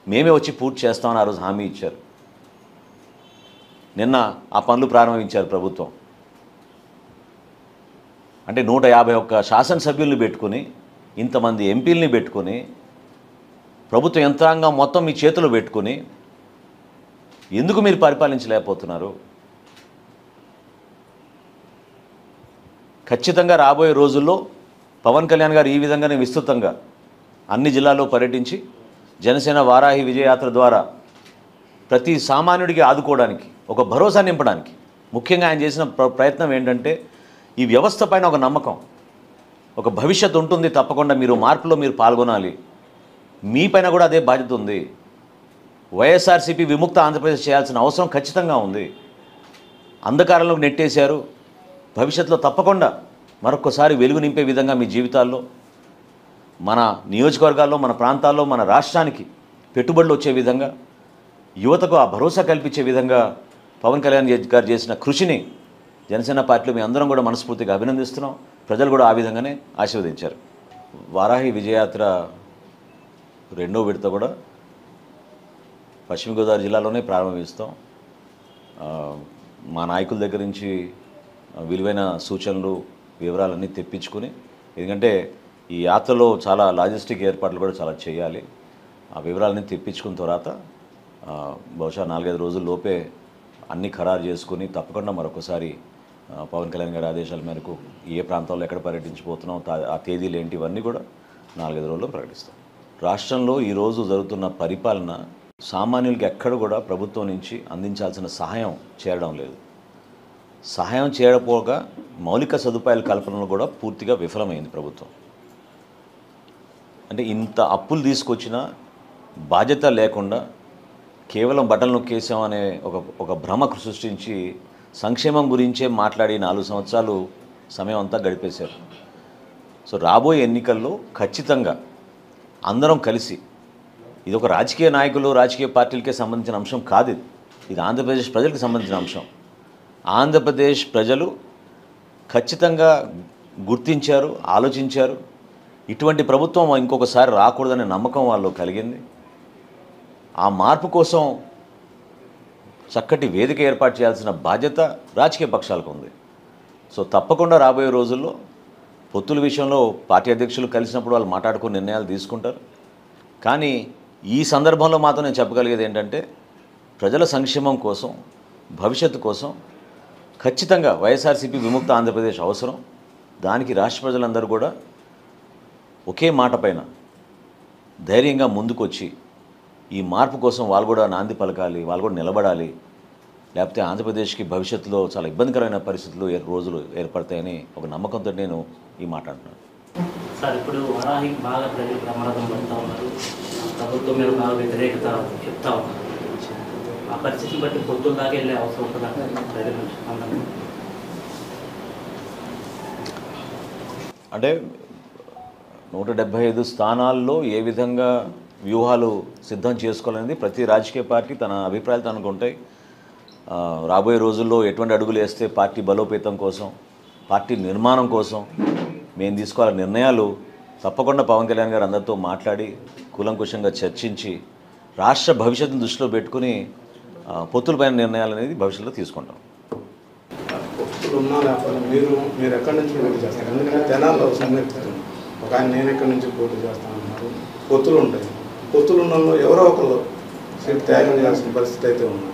మేమే వచ్చి పూర్తి చేస్తామని ఆ రోజు హామీ ఇచ్చారు నిన్న ఆ పనులు ప్రారంభించారు ప్రభుత్వం అంటే నూట యాభై ఒక్క శాసనసభ్యుల్ని పెట్టుకుని ఇంతమంది ఎంపీలని పెట్టుకుని ప్రభుత్వ యంత్రాంగం మొత్తం మీ చేతిలో పెట్టుకుని ఎందుకు మీరు పరిపాలించలేకపోతున్నారు ఖచ్చితంగా రాబోయే రోజుల్లో పవన్ కళ్యాణ్ గారు ఈ విధంగానే విస్తృతంగా అన్ని జిల్లాల్లో పర్యటించి జనసేన వారాహి విజయయాత్ర ద్వారా ప్రతి సామాన్యుడికి ఆదుకోవడానికి ఒక భరోసా నింపడానికి ముఖ్యంగా ఆయన చేసిన ప్ర- ప్రయత్నం ఏంటంటే ఈ వ్యవస్థ పైన ఒక నమ్మకం ఒక భవిష్యత్తు ఉంటుంది తప్పకుండా మీరు మార్పులో మీరు పాల్గొనాలి మీ పైన కూడా అదే బాధ్యత ఉంది వైఎస్ఆర్సీపీ విముక్త ఆంధ్రప్రదేశ్ చేయాల్సిన అవసరం ఖచ్చితంగా ఉంది అంధకారంలోకి నెట్టేశారు భవిష్యత్తులో తప్పకుండా మరొకసారి వెలుగు నింపే విధంగా మీ జీవితాల్లో మన నియోజకవర్గాల్లో మన ప్రాంతాల్లో మన రాష్ట్రానికి పెట్టుబడులు వచ్చే విధంగా యువతకు ఆ భరోసా కల్పించే విధంగా పవన్ కళ్యాణ్ జీ- గారు చేసిన కృషిని జనసేన పార్టీలో మీ అందరం కూడా మనస్ఫూర్తిగా అభినందిస్తున్నాం ప్రజలు కూడా ఆ విధంగానే ఆశీర్వదించారు వారాహి విజయయాత్ర రెండో విడత కూడా పశ్చిమ గోదావరి జిల్లాలోనే ప్రారంభిస్తాం ఆ, మా నాయకుల దగ్గర నుంచి ఆ, విలువైన సూచనలు వివరాలన్నీ తెప్పించుకుని ఎందుకంటే ఈ యాత్రలో చాలా లాజిస్టిక్ ఏర్పాట్లు కూడా చాలా చేయాలి ఆ వివరాలన్నీ తెప్పించుకున్న తర్వాత ఆ, బహుశా నాలుగైదు రోజుల లోపే అన్నీ ఖరారు చేసుకుని తప్పకుండా మరొకసారి ఆ, పవన్ కళ్యాణ్ గారి ఆదేశాల మేరకు ఏ ప్రాంతాల్లో ఎక్కడ పర్యటించిపోతున్నాం తా- ఆ తేదీలు ఏంటి ఇవన్నీ కూడా నాలుగైదు రోజుల్లో ప్రకటిస్తాం రాష్ట్రంలో ఈరోజు జరుగుతున్న పరిపాలన సామాన్యులకి ఎక్కడ కూడా ప్రభుత్వం నుంచి అందించాల్సిన సహాయం చేరడం లేదు సహాయం చేయకపోగా మౌలిక సదుపాయాల కల్పనలో కూడా పూర్తిగా విఫలమైంది ప్రభుత్వం అంటే ఇంత అప్పులు తీసుకొచ్చినా బాధ్యత లేకుండా కేవలం బట్టలు నొక్కేసాం అనే ఒక ఒక భ్రమకు సృష్టించి సంక్షేమం గురించే మాట్లాడి నాలుగు సంవత్సరాలు సమయం అంతా గడిపేశారు సో రాబోయే ఎన్నికల్లో ఖచ్చితంగా అందరం కలిసి ఇది ఒక రాజకీయ నాయకులు రాజకీయ పార్టీలకే సంబంధించిన అంశం కాదు ఇది ఇది ఆంధ్రప్రదేశ్ ప్రజలకు సంబంధించిన అంశం ఆంధ్రప్రదేశ్ ప్రజలు ఖచ్చితంగా గుర్తించారు ఆలోచించారు ఇటువంటి ప్రభుత్వం ఇంకొకసారి రాకూడదనే నమ్మకం వాళ్ళు కలిగింది ఆ మార్పు కోసం చక్కటి వేదిక ఏర్పాటు చేయాల్సిన బాధ్యత రాజకీయ పక్షాలకు ఉంది సో తప్పకుండా రాబోయే రోజుల్లో పొత్తుల విషయంలో పార్టీ అధ్యక్షులు కలిసినప్పుడు వాళ్ళు మాట్లాడుకుని నిర్ణయాలు తీసుకుంటారు కానీ ఈ సందర్భంలో మాత్రం నేను చెప్పగలిగేది ఏంటంటే ప్రజల సంక్షేమం కోసం భవిష్యత్తు కోసం ఖచ్చితంగా వైఎస్ఆర్సీపీ విముక్త ఆంధ్రప్రదేశ్ అవసరం దానికి రాష్ట్ర ప్రజలందరూ కూడా ఒకే మాట పైన ధైర్యంగా ముందుకొచ్చి ఈ మార్పు కోసం వాళ్ళు కూడా నాంది పలకాలి వాళ్ళు కూడా నిలబడాలి లేకపోతే ఆంధ్రప్రదేశ్కి భవిష్యత్తులో చాలా ఇబ్బందికరమైన పరిస్థితులు ఏ రోజులు ఏర్పడతాయని ఒక నమ్మకంతో నేను ఈ మాట అంటున్నాను సార్ ఇప్పుడు వరాహి బాగా ప్రజలు ప్రమాదం పడుతూ ఉన్నారు ప్రభుత్వం మీద బాగా వ్యతిరేకత చెప్తా ఉన్నారు ఆ పరిస్థితిని బట్టి పొద్దున్న దాకా వెళ్ళే అవసరం ఉంటుందా ప్రజల నుంచి స్పందన? అంటే నూట డెబ్భై ఐదు స్థానాల్లో ఏ విధంగా వ్యూహాలు సిద్ధం చేసుకోవాలనేది ప్రతి రాజకీయ పార్టీ తన అభిప్రాయాలు తనకు ఉంటాయి ఆ, రాబోయే రోజుల్లో ఎటువంటి అడుగులు వేస్తే పార్టీ బలోపేతం కోసం పార్టీ నిర్మాణం కోసం మేము తీసుకోవాల నిర్ణయాలు తప్పకుండా పవన్ కళ్యాణ్ గారు అందరితో మాట్లాడి కూలంకుషంగా చర్చించి రాష్ట్ర భవిష్యత్తును దృష్టిలో పెట్టుకుని ఆ, పొత్తులపైన నిర్ణయాలు అనేది భవిష్యత్తులో తీసుకుంటాం పొత్తులు ఉన్నా లేకపోతే మీరు మీరు ఎక్కడి నుంచి పోటీ చేస్తారు ఎందుకంటే తెనాల్లో సంగతి ఒక ఆయన నేను ఎక్కడి నుంచి పోటీ చేస్తాను అన్నారు పొత్తులు ఉంటాయి పొత్తులు ఉన్న వాళ్ళు ఎవరో ఒకరు సీట్ త్యాగం చేయాల్సిన పరిస్థితి అయితే ఉంది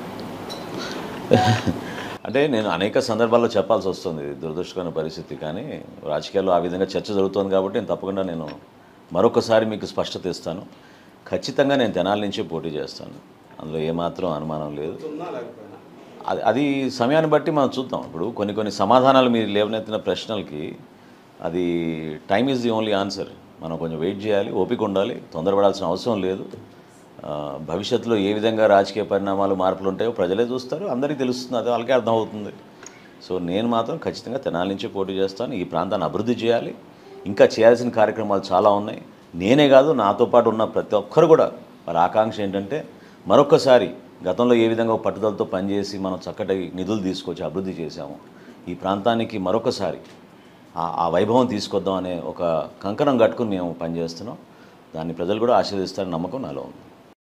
అంటే నేను అనేక సందర్భాల్లో చెప్పాల్సి వస్తుంది ఇది దురదృష్టకరమైన పరిస్థితి కానీ రాజకీయాల్లో ఆ విధంగా చర్చ జరుగుతోంది కాబట్టి నేను తప్పకుండా నేను మరొకసారి మీకు స్పష్టత ఇస్తాను ఖచ్చితంగా నేను తెనాల నుంచే పోటీ చేస్తాను అందులో ఏమాత్రం అనుమానం లేదు ఉన్నా లేకపోయినా అది అది సమయాన్ని బట్టి మనం చూద్దాం ఇప్పుడు కొన్ని కొన్ని సమాధానాలు మీరు లేవనెత్తిన ప్రశ్నలకి అది time is the only answer మనం కొంచెం వెయిట్ చేయాలి ఓపిక ఉండాలి తొందరపడాల్సిన అవసరం లేదు ఆ, భవిష్యత్తులో ఏ విధంగా రాజకీయ పరిణామాలు మార్పులు ఉంటాయో ప్రజలే చూస్తారు అందరికీ తెలుస్తుంది అది వాళ్ళకే అర్థమవుతుంది సో నేను మాత్రం ఖచ్చితంగా తెనాలి నుంచే పోటీ చేస్తాను ఈ ప్రాంతాన్ని అభివృద్ధి చేయాలి ఇంకా చేయాల్సిన కార్యక్రమాలు చాలా ఉన్నాయి నేనే కాదు నాతో పాటు ఉన్న ప్రతి ఒక్కరు కూడా వారి ఆకాంక్ష ఏంటంటే మరొక్కసారి గతంలో ఏ విధంగా ఒక పట్టుదలతో పనిచేసి మనం చక్కటి నిధులు తీసుకొచ్చి అభివృద్ధి చేశాము ఈ ప్రాంతానికి మరొకసారి ఆ- ఆ వైభవం తీసుకొద్దాం అనే ఒక కంకణం కట్టుకుని మేము పనిచేస్తున్నాం దాన్ని ప్రజలు కూడా ఆశీర్వదిస్తారని నమ్మకం నాలో ఉంది